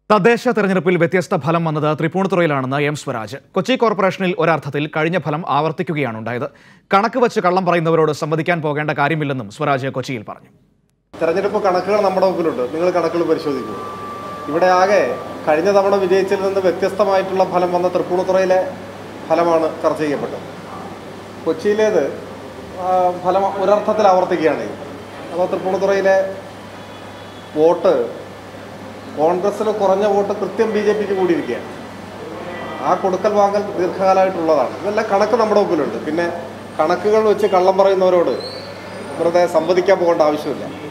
തദ്ദേശ തെരഞ്ഞെടുപ്പിൽ വ്യത്യസ്ത ഫലം വന്നത് തൃപ്പൂണിത്തുറയിലാണെന്ന് എം സ്വരാജ് കൊച്ചി കോർപ്പറേഷനിൽ ഒരർത്ഥത്തിൽ കഴിഞ്ഞ ഫലം ആവർത്തിക്കുകയാണ് ഉണ്ടായത് കണക്ക് വെച്ച് കള്ളം പറയുന്നവരോട് സംവദിക്കാൻ പോകേണ്ട കാര്യമില്ലെന്നും സ്വരാജ് കൊച്ചിയിൽ പറഞ്ഞു തെരഞ്ഞെടുപ്പ് കണക്കുകൾ നമ്മുടെ മുമ്പിലുണ്ട് നിങ്ങൾ കണക്കുകൾ പരിശോധിക്കൂ ഇവിടെ ആകെ കഴിഞ്ഞ തവണ വിജയിച്ചതിൽ നിന്ന് വ്യത്യസ്തമായിട്ടുള്ള ഫലം വന്ന തൃപ്പൂണിത്തുറയിലെ ഫലമാണ് ചർച്ച ചെയ്യപ്പെട്ടത് കൊച്ചിയിലേത് ആ, ഫലം ഒരർത്ഥത്തിൽ ആവർത്തിക്കുകയാണ് ചെയ്യുന്നത്. അപ്പോൾ തൃപ്പൂണിത്തുറയിലെ വോട്ട് കോൺഗ്രസ്സിന് കുറഞ്ഞ വോട്ട് കൃത്യം ബി ജെ പിക്ക് കൂടിയിരിക്കുകയാണ് ആ കൊടുക്കൽ വാങ്ങൽ ദീർഘകാലമായിട്ടുള്ളതാണ് ഇതെല്ലാം കണക്ക് നമ്മുടെ മുമ്പിലുണ്ട് പിന്നെ കണക്കുകൾ വെച്ച് കള്ളം പറയുന്നവരോട് വെറുതെ സംവദിക്കാൻ പോകേണ്ട ആവശ്യമില്ല